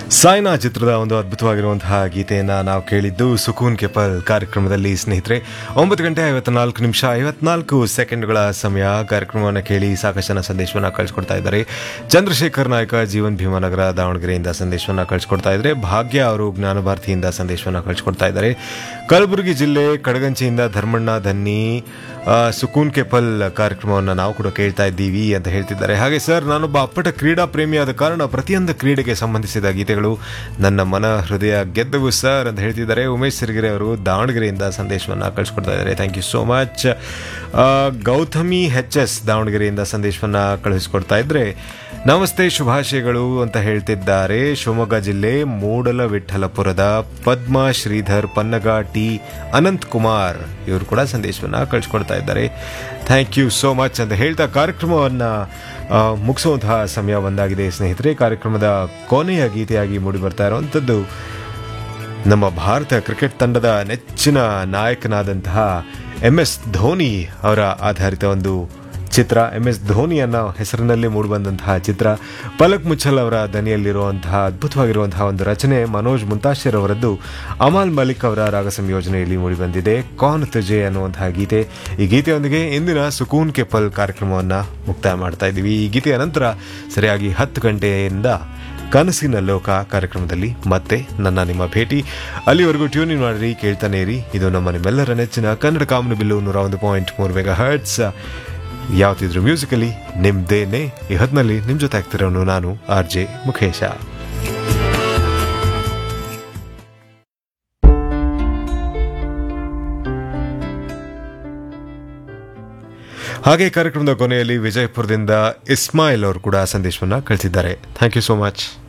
ಸಾಯ್ನಾ ಚಿತ್ರದ ಒಂದು ಅದ್ಭುತವಾಗಿರುವಂತಹ ಗೀತೆಯನ್ನು ನಾವು ಕೇಳಿದ್ದು ಸುಕೂನ್ ಕೆಪಲ್ ಕಾರ್ಯಕ್ರಮದಲ್ಲಿ ಸ್ನೇಹಿತರೆ ಒಂಬತ್ತು ಗಂಟೆ ಐವತ್ನಾಲ್ಕು ನಿಮಿಷ ಐವತ್ನಾಲ್ಕು ಸೆಕೆಂಡ್ಗಳ ಸಮಯ ಕಾರ್ಯಕ್ರಮವನ್ನು ಕೇಳಿ ಸಾಕಷ್ಟು ಜನ ಸಂದೇಶವನ್ನು ಕಳಿಸ್ಕೊಡ್ತಾ ಇದ್ದಾರೆ ಚಂದ್ರಶೇಖರ್ ನಾಯಕ ಜೀವನ್ ಭೀಮನಗರ ದಾವಣಗೆರೆಯಿಂದ ಸಂದೇಶವನ್ನು ಕಳಿಸ್ಕೊಡ್ತಾ ಇದ್ದಾರೆ ಭಾಗ್ಯ ಅವರು ಜ್ಞಾನ ಭಾರತಿಯಿಂದ ಸಂದೇಶವನ್ನು ಕಳಿಸ್ಕೊಡ್ತಾ ಇದ್ದಾರೆ ಕಲಬುರಗಿ ಜಿಲ್ಲೆ ಕಡಗಂಚಿಯಿಂದ ಧರ್ಮಣ್ಣ ಧನ್ನಿ ಆ, ಸುಕೂನ್ ಕೆಪಲ್ ಕಾರ್ಯಕ್ರಮವನ್ನು ನಾವು ಕೂಡ ಕೇಳ್ತಾ ಇದ್ದೀವಿ ಅಂತ ಹೇಳ್ತಿದ್ದಾರೆ ಹಾಗೆ ಸರ್ ನಾನೊಬ್ಬ ಅಪ್ಪಟ ಕ್ರೀಡಾ ಪ್ರೇಮಿಯಾದ ಕಾರಣ ಪ್ರತಿಯೊಂದು ಕ್ರೀಡೆಗೆ ಸಂಬಂಧಿಸಿದ ಗೀತೆಗಳು ನನ್ನ ಮನ ಹೃದಯ ಗೆದ್ದವು ಸರ್ ಅಂತ ಹೇಳ್ತಿದ್ದಾರೆ ಉಮೇಶ್ ಸಿರಿಗೆರೆ ಅವರು ದಾವಣಗೆರೆಯಿಂದ ಸಂದೇಶವನ್ನು ಕಳಿಸ್ಕೊಡ್ತಾ ಇದ್ದಾರೆ thank you so much Gautami H S ದಾವಣಗೆರೆಯಿಂದ ಸಂದೇಶವನ್ನು ಕಳಿಸ್ಕೊಡ್ತಾ ಇದ್ರೆ ನಮಸ್ತೆ ಶುಭಾಶಯಗಳು ಅಂತ ಹೇಳ್ತಿದ್ದಾರೆ ಶಿವಮೊಗ್ಗ ಜಿಲ್ಲೆ ಮೂಡಲ ವಿಠಲಪುರದ ಪದ್ಮ ಶ್ರೀಧರ್ ಪನ್ನಗ ಟಿ ಅನಂತ್ ಕುಮಾರ್ ಇವರು ಕೂಡ ಸಂದೇಶವನ್ನು ಕಳಿಸ್ಕೊಡ್ತಾ ಇದ್ದಾರೆ ಥ್ಯಾಂಕ್ ಯು ಸೋ ಮಚ್ ಅಂತ ಹೇಳ್ತಾ ಕಾರ್ಯಕ್ರಮವನ್ನು ಮುಗಿಸುವಂತಹ ಸಮಯ ಬಂದಾಗಿದೆ ಸ್ನೇಹಿತರೆ ಕಾರ್ಯಕ್ರಮದ ಕೊನೆಯ ಗೀತೆಯಾಗಿ ಮೂಡಿ ಬರ್ತಾ ಇರುವಂಥದ್ದು ನಮ್ಮ ಭಾರತ ಕ್ರಿಕೆಟ್ ತಂಡದ ನೆಚ್ಚಿನ ನಾಯಕನಾದಂತಹ ಎಂ ಎಸ್ ಧೋನಿ ಅವರ ಆಧಾರಿತ ಒಂದು ಚಿತ್ರ ಎಂ ಎಸ್ ಧೋನಿ ಅನ್ನೋ ಹೆಸರಿನಲ್ಲಿ ಮೂಡಿಬಂದಂತಹ ಚಿತ್ರ ಪಲಕ್ ಮುಚ್ಚಲ್ ಅವರ ದನಿಯಲ್ಲಿರುವಂತಹ ಅದ್ಭುತವಾಗಿರುವಂತಹ ಒಂದು ರಚನೆ ಮನೋಜ್ ಮುಂತಾಶಿರ್ ಅವರದ್ದು ಅಮಾಲ್ ಮಲಿಕ್ ಅವರ ರಾಗ ಸಂಯೋಜನೆಯಲ್ಲಿ ಮೂಡಿಬಂದಿದೆ ಕಾನ್ ತುಜೆ ಅನ್ನುವಂತಹ ಗೀತೆ ಈ ಗೀತೆಯೊಂದಿಗೆ ಇಂದಿನ ಸುಕೂನ್ ಕೆಪಲ್ ಕಾರ್ಯಕ್ರಮವನ್ನು ಮುಕ್ತಾಯ ಮಾಡ್ತಾ ಇದ್ದೀವಿ ಈ ಗೀತೆಯ ನಂತರ ಸರಿಯಾಗಿ ಹತ್ತು ಗಂಟೆಯಿಂದ ಕನಸಿನ ಲೋಕ ಕಾರ್ಯಕ್ರಮದಲ್ಲಿ ಮತ್ತೆ ನನ್ನ ನಿಮ್ಮ ಭೇಟಿ ಅಲ್ಲಿವರೆಗೂ ಟ್ಯೂನ್ ಇನ್ ಮಾಡಿರಿ ಕೇಳ್ತಾನೆ ಇರಿ ಇದು ನಮ್ಮ ನಿಮ್ಮೆಲ್ಲರ ನೆಚ್ಚಿನ ಕನ್ನಡ ಕಾಮನು ಬಿಲ್ಲು ನೂರ ಒಂದು ಪಾಯಿಂಟ್ ಮೂರು ಮೆಗಾ ಹರ್ಟ್ಸ್ ಯಾವತ್ತಿದ್ರು ಮ್ಯೂಸಿಕಲಿ ನಿಮ್ದೇನೆ ಈ ಹೊತ್ತಿನಲ್ಲಿ ನಿಮ್ ಜೊತೆ ಆಗ್ತಿರೋನು ನಾನು ಆರ್ ಜೆ ಮುಖೇಶ ಹಾಗೆ ಕಾರ್ಯಕ್ರಮದ ಕೊನೆಯಲ್ಲಿ ವಿಜಯಪುರದಿಂದ ಇಸ್ಮಾಯಿಲ್ ಅವರು ಕೂಡ ಸಂದೇಶವನ್ನ ಕಳಿಸಿದ್ದಾರೆ ಥ್ಯಾಂಕ್ ಯು ಸೋ ಮಚ್